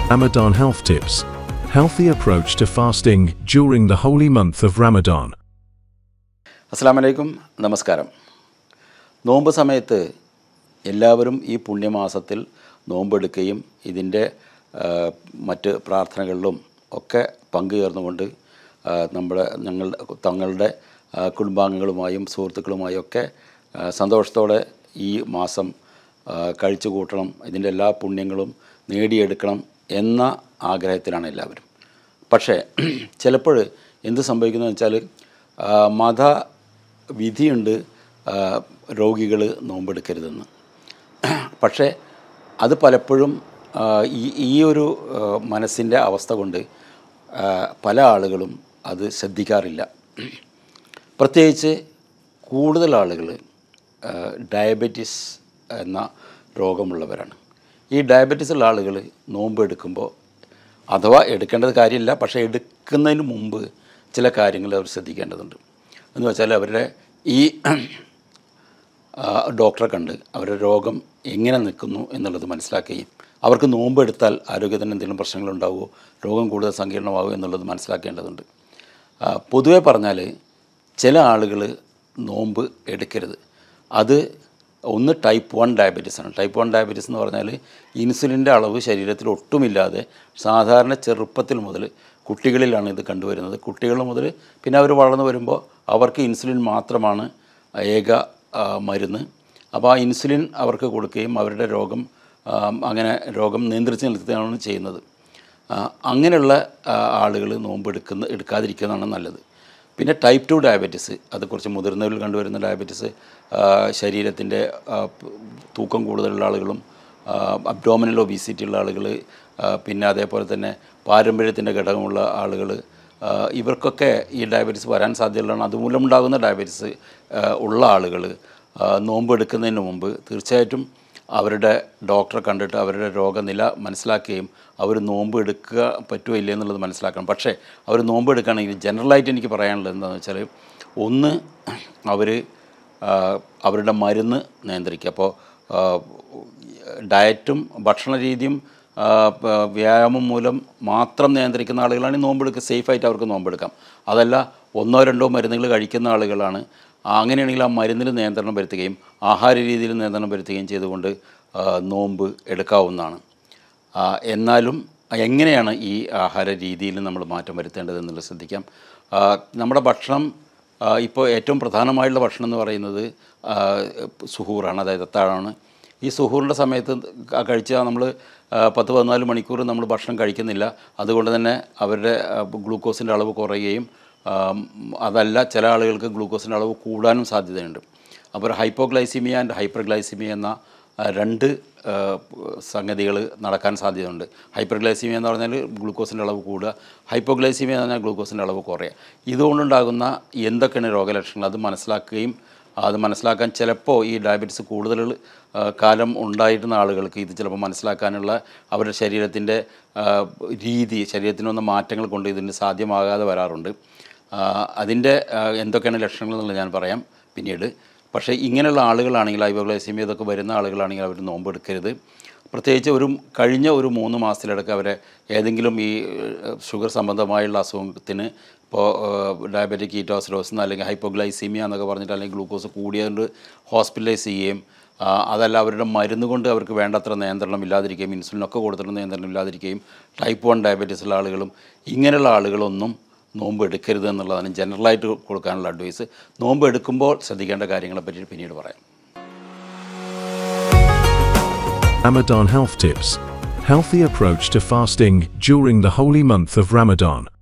Ramadan Health Tips Healthy approach to fasting during the holy month of Ramadan. അസ്സാം വലൈക്കും നമസ്കാരം നോമ്പ് സമയത്ത് എല്ലാവരും ഈ പുണ്യമാസത്തിൽ നോമ്പെടുക്കുകയും ഇതിൻ്റെ ആ, മറ്റ് പ്രാർത്ഥനകളിലും ഒക്കെ പങ്കുചേർന്നുകൊണ്ട് ആ, നമ്മുടെ ഞങ്ങളുടെ തങ്ങളുടെ ആ, കുടുംബാംഗങ്ങളുമായും സുഹൃത്തുക്കളുമായും ഒക്കെ ആ, സന്തോഷത്തോടെ ഈ മാസം ആ, കഴിച്ചു കൂട്ടണം ഇതിൻ്റെ എല്ലാ പുണ്യങ്ങളും നേടിയെടുക്കണം എന്ന ആഗ്രഹത്തിലാണ് എല്ലാവരും പക്ഷേ ചിലപ്പോൾ എന്ത് സംഭവിക്കുന്നത് വെച്ചാൽ ആ, മത വിധിയുണ്ട് രോഗികൾ നോമ്പെടുക്കരുതെന്ന് പക്ഷേ അത് പലപ്പോഴും ആ, ഈ ഈ ഒരു മനസ്സിൻ്റെ അവസ്ഥ കൊണ്ട് ആ, പല ആളുകളും അത് ശ്രദ്ധിക്കാറില്ല പ്രത്യേകിച്ച് കൂടുതൽ ആളുകൾ ഡയബറ്റിസ് എന്ന രോഗമുള്ളവരാണ് ഈ ഡയബറ്റിസ് ഉള്ള ആളുകൾ നോമ്പ് എടുക്കുമ്പോൾ അഥവാ എടുക്കേണ്ടത് കാര്യമില്ല പക്ഷേ എടുക്കുന്നതിന് മുമ്പ് ചില കാര്യങ്ങൾ അവർ ശ്രദ്ധിക്കേണ്ടതുണ്ട് എന്ന് വെച്ചാൽ അവരുടെ ഈ ആ, ഡോക്ടറെ കണ്ട് അവരുടെ രോഗം എങ്ങനെ നിൽക്കുന്നു എന്നുള്ളത് മനസ്സിലാക്കുകയും അവർക്ക് നോമ്പ് എടുത്താൽ ആരോഗ്യത്തിന് എന്തെങ്കിലും പ്രശ്നങ്ങളുണ്ടാവുമോ രോഗം കൂടുതൽ സങ്കീർണമാകുമോ എന്നുള്ളത് മനസ്സിലാക്കേണ്ടതുണ്ട് ആ, പൊതുവെ പറഞ്ഞാൽ ചില ആളുകൾ നോമ്പ് എടുക്കരുത് അത് ഒന്ന് ടൈപ്പ് വൺ ഡയബറ്റീസ് ആണ് ടൈപ്പ് വൺ ഡയബറ്റീസ് എന്ന് പറഞ്ഞാൽ ഇൻസുലിൻ്റെ അളവ് ശരീരത്തിൽ ഒട്ടുമില്ലാതെ സാധാരണ ചെറുപ്പത്തിൽ മുതൽ കുട്ടികളിലാണ് ഇത് കണ്ടുവരുന്നത് കുട്ടികൾ മുതൽ പിന്നെ അവർ വളർന്നു വരുമ്പോൾ അവർക്ക് ഇൻസുലിൻ മാത്രമാണ് ഏക ആ, മരുന്ന് അപ്പോൾ ആ ഇൻസുലിൻ അവർക്ക് കൊടുക്കുകയും അവരുടെ രോഗം ആ, അങ്ങനെ രോഗം നിയന്ത്രിച്ച് നിർത്തുകയാണ് ചെയ്യുന്നത് ആ, അങ്ങനെയുള്ള ആളുകൾ നോമ്പ് എടുക്കുന്ന എടുക്കാതിരിക്കുന്നതാണ് നല്ലത് പിന്നെ ടൈപ്പ് ടു ഡയബറ്റീസ് അത് കുറച്ച് മുതിർന്നവരിൽ കണ്ടുവരുന്ന ഡയബറ്റീസ് ശരീരത്തിൻ്റെ തൂക്കം കൂടുതലുള്ള ആളുകളും അബ്ഡോമിനൽ ഒബീസിറ്റി ഉള്ള ആളുകൾ പിന്നെ അതേപോലെ തന്നെ പാരമ്പര്യത്തിൻ്റെ ഘടകമുള്ള ആളുകൾ ഇവർക്കൊക്കെ ഈ ഡയബറ്റീസ് വരാൻ സാധ്യതയുള്ളതാണ് അതുമൂലമുണ്ടാകുന്ന ഡയബറ്റീസ് ഉള്ള ആളുകൾ നോമ്പ് എടുക്കുന്നതിന് മുമ്പ് തീർച്ചയായിട്ടും അവരുടെ ഡോക്ടറെ കണ്ടിട്ട് അവരുടെ രോഗനില മനസ്സിലാക്കുകയും അവർ നോമ്പ് എടുക്കുക പറ്റുമോ ഇല്ലേ എന്നുള്ളത് മനസ്സിലാക്കണം പക്ഷേ അവർ നോമ്പ് എടുക്കുകയാണെങ്കിൽ ജനറലായിട്ട് എനിക്ക് പറയാനുള്ളത് എന്താണെന്ന് വെച്ചാൽ ഒന്ന് അവർ അവരുടെ മരുന്ന് നിയന്ത്രിക്കുക അപ്പോൾ ഡയറ്റും ഭക്ഷണ രീതിയും ആ, പ- വ്യായാമം മൂലം മാത്രം നിയന്ത്രിക്കുന്ന ആളുകളാണ് നോമ്പെടുക്കുക സേഫായിട്ട് അവർക്ക് നോമ്പെടുക്കാം അതല്ല ഒന്നോ രണ്ടോ മരുന്നുകൾ കഴിക്കുന്ന ആളുകളാണ് ആ, അങ്ങനെയാണെങ്കിൽ ആ മരുന്നിൽ നിയന്ത്രണം വരുത്തുകയും ആഹാര രീതിയിൽ നിയന്ത്രണം വരുത്തുകയും ചെയ്തുകൊണ്ട് ആ, നോമ്പ് എടുക്കാവുന്നതാണ് ആ, എന്നാലും എങ്ങനെയാണ് ഈ ആഹാര രീതിയിൽ നമ്മൾ മാറ്റം വരുത്തേണ്ടത് എന്നുള്ളത് ശ്രദ്ധിക്കാം ആ, നമ്മുടെ ഭക്ഷണം ആ, ഇപ്പോൾ ഏറ്റവും പ്രധാനമായുള്ള ഭക്ഷണം എന്ന് പറയുന്നത് ആ, സുഹൂറാണ് അതായത് അത്താഴമാണ് ഈ സുഹൂറിൻ്റെ സമയത്ത് ക- കഴിച്ചാൽ നമ്മൾ പത്ത് പതിനാല് മണിക്കൂർ നമ്മൾ ഭക്ഷണം കഴിക്കുന്നില്ല അതുകൊണ്ട് തന്നെ അവരുടെ ഗ്ലൂക്കോസിൻ്റെ അളവ് കുറയുകയും ആ, അതല്ല ചില ആളുകൾക്ക് ഗ്ലൂക്കോസിൻ്റെ അളവ് കൂടാനും സാധ്യതയുണ്ട് അപ്പോൾ ഹൈപ്പോഗ്ലൈസിമിയ ആൻഡ് ഹൈപ്പർഗ്ലൈസിമിയ എന്ന ആ, രണ്ട് സംഗതികൾ നടക്കാൻ സാധ്യതയുണ്ട് ഹൈപ്പർഗ്ലൈസിമിയ എന്ന് പറഞ്ഞാൽ ഗ്ലൂക്കോസിൻ്റെ അളവ് കൂടുക ഹൈപ്പോഗ്ലൈസിമിയ എന്ന് പറഞ്ഞാൽ ഗ്ലൂക്കോസിൻ്റെ അളവ് കുറയുക ഇതുകൊണ്ടുണ്ടാകുന്ന എന്തൊക്കെയാണ് രോഗലക്ഷണങ്ങൾ അത് മനസ്സിലാക്കുകയും അത് മനസ്സിലാക്കാൻ ചിലപ്പോൾ ഈ ഡയബറ്റീസ് കൂടുതൽ ആ, കാലം ഉണ്ടായിരുന്ന ആളുകൾക്ക് ഇത് ചിലപ്പോൾ മനസ്സിലാക്കാനുള്ള അവരുടെ ശരീരത്തിൻ്റെ ആ, രീതി ശരീരത്തിന് വന്ന മാറ്റങ്ങൾ കൊണ്ട് ഇതിന് സാധ്യമാകാതെ വരാറുണ്ട് ആ, അതിൻ്റെ ആ, എന്തൊക്കെയാണ് ലക്ഷണങ്ങൾ എന്നുള്ളത് ഞാൻ പറയാം പിന്നീട് പക്ഷേ ഇങ്ങനെയുള്ള ആളുകളാണെങ്കിൽ ഹൈപ്പോഗ്ലൈസീമിയ ഇതൊക്കെ വരുന്ന ആളുകളാണെങ്കിൽ അവർ നോമ്പെടുക്കരുത് പ്രത്യേകിച്ച് ഒരു കഴിഞ്ഞ ഒരു മൂന്ന് മാസത്തിലിടക്ക് അവരെ ഏതെങ്കിലും ഈ ഏഹ്, ഷുഗർ സംബന്ധമായുള്ള അസുഖത്തിന് ഇപ്പോൾ ഡയബറ്റിക് കീറ്റോസിഡോസ് അല്ലെങ്കിൽ ഹൈപ്പോഗ്ലൈസീമിയ എന്നൊക്കെ പറഞ്ഞിട്ട് അല്ലെങ്കിൽ ഗ്ലൂക്കോസ് കൂടിയതുകൊണ്ട് ഹോസ്പിറ്റലൈസ് ചെയ്യുകയും ആ, അതല്ല അവരുടെ മരുന്ന് കൊണ്ട് അവർക്ക് വേണ്ടത്ര നിയന്ത്രണം ഇല്ലാതിരിക്കുകയും ഇൻസുലിനൊക്കെ കൊടുത്തിട്ട് നിയന്ത്രണം ഇല്ലാതിരിക്കുകയും ടൈപ്പ് വൺ ഡയബറ്റീസ് ഉള്ള ആളുകളും ഇങ്ങനെയുള്ള ആളുകളൊന്നും നോമ്പ് എടുക്കരുത് എന്നുള്ളതാണ് ജനറലായിട്ട് കൊടുക്കാനുള്ള അഡ്വൈസ് നോമ്പ് എടുക്കുമ്പോൾ ശ്രദ്ധിക്കേണ്ട കാര്യങ്ങളെ പറ്റി പിന്നീട് പറയാം Ramadan Health Tips Healthy approach to fasting during the holy month of Ramadan.